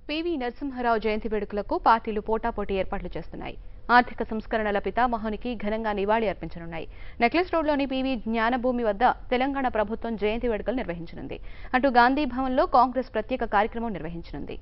PV Narasimha Rao జయంతి వేడుకలకు పార్టీలు పోటాపోటీ ఏర్పాట్లు చేస్తున్నాయి ఆర్థిక సంస్కరణల పితామహునికి ఘనంగా నివాళి అర్పించనున్నాయి నెక్లెస్ రోడ్లోని పివి జ్ఞానభూమి వద్ద తెలంగాణ ప్రభుత్వం జయంతి వేడుకలు నిర్వహించనుంది అటు గాంధీ భవన్లో కాంగ్రెస్ ప్రత్యేక కార్యక్రమం నిర్వహించనుంది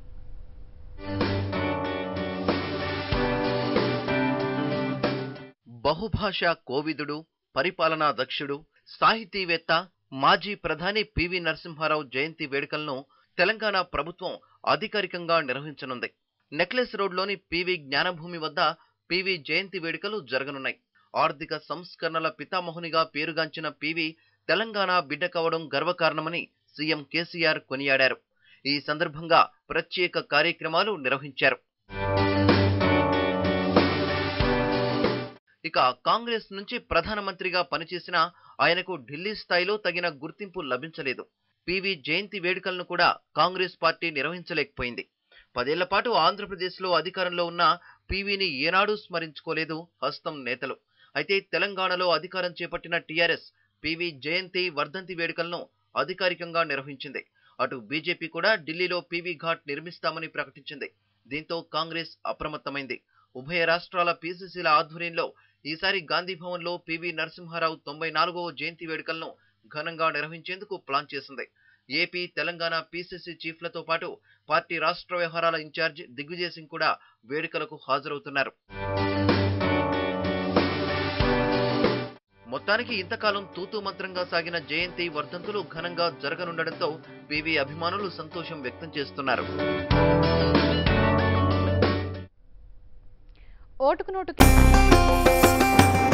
బహుభాషా కోవిదుడు పరిపాలనా దక్షుడు సాహితీవేత్త మాజీ ప్రధాని పివి నరసింహారావు జయంతి వేడుకలను తెలంగాణ ప్రభుత్వం అధికారికంగా నిర్వహించనుంది నెక్లెస్ రోడ్లోని పివి జ్ఞానభూమి వద్ద పివి జయంతి వేడుకలు జరగనున్నాయి ఆర్థిక సంస్కరణల పితామహునిగా పేరుగాంచిన పివి తెలంగాణ బిడ్డ కావడం గర్వకారణమని సీఎం కేసీఆర్ కొనియాడారు ఈ సందర్భంగా ప్రత్యేక కార్యక్రమాలు నిర్వహించారు ఇక కాంగ్రెస్ నుంచి ప్రధానమంత్రిగా పనిచేసిన ఆయనకు ఢిల్లీ స్థాయిలో తగిన గుర్తింపు లభించలేదు పివి జయంతి వేడుకలను కూడా కాంగ్రెస్ పార్టీ నిర్వహించలేకపోయింది పదేళ్ల పాటు ఆంధ్రప్రదేశ్లో అధికారంలో ఉన్న పివిని ఏనాడూ స్మరించుకోలేదు హస్తం నేతలు అయితే తెలంగాణలో అధికారం చేపట్టిన టీఆర్ఎస్ పివి జయంతి వర్ధంతి వేడుకలను అధికారికంగా నిర్వహించింది అటు బీజేపీ కూడా ఢిల్లీలో పివి ఘాట్ నిర్మిస్తామని ప్రకటించింది దీంతో కాంగ్రెస్ అప్రమత్తమైంది ఉభయ రాష్ట్రాల పీసీసీల ఆధ్వర్యంలో ఈసారి గాంధీ భవన్లో పివి నరసింహారావు తొంభై నాలుగవ జయంతి వేడుకలను ఘనంగా నిర్వహించేందుకు ప్లాన్ చేసింది ఏపీ తెలంగాణ పీసీసీ చీఫ్లతో పాటు పార్టీ రాష్ట్ర వ్యవహారాల ఇన్ఛార్జ్ దిగ్విజయ్ సింగ్ కూడా వేడుకలకు హాజరవుతున్నారు మొత్తానికి ఇంతకాలం తూతూ మంత్రంగా సాగిన జయంతి వర్ధంతులు ఘనంగా జరగనుండడంతో పివి అభిమానులు సంతోషం వ్యక్తం చేస్తున్నారు ఓటుకు నోటుకి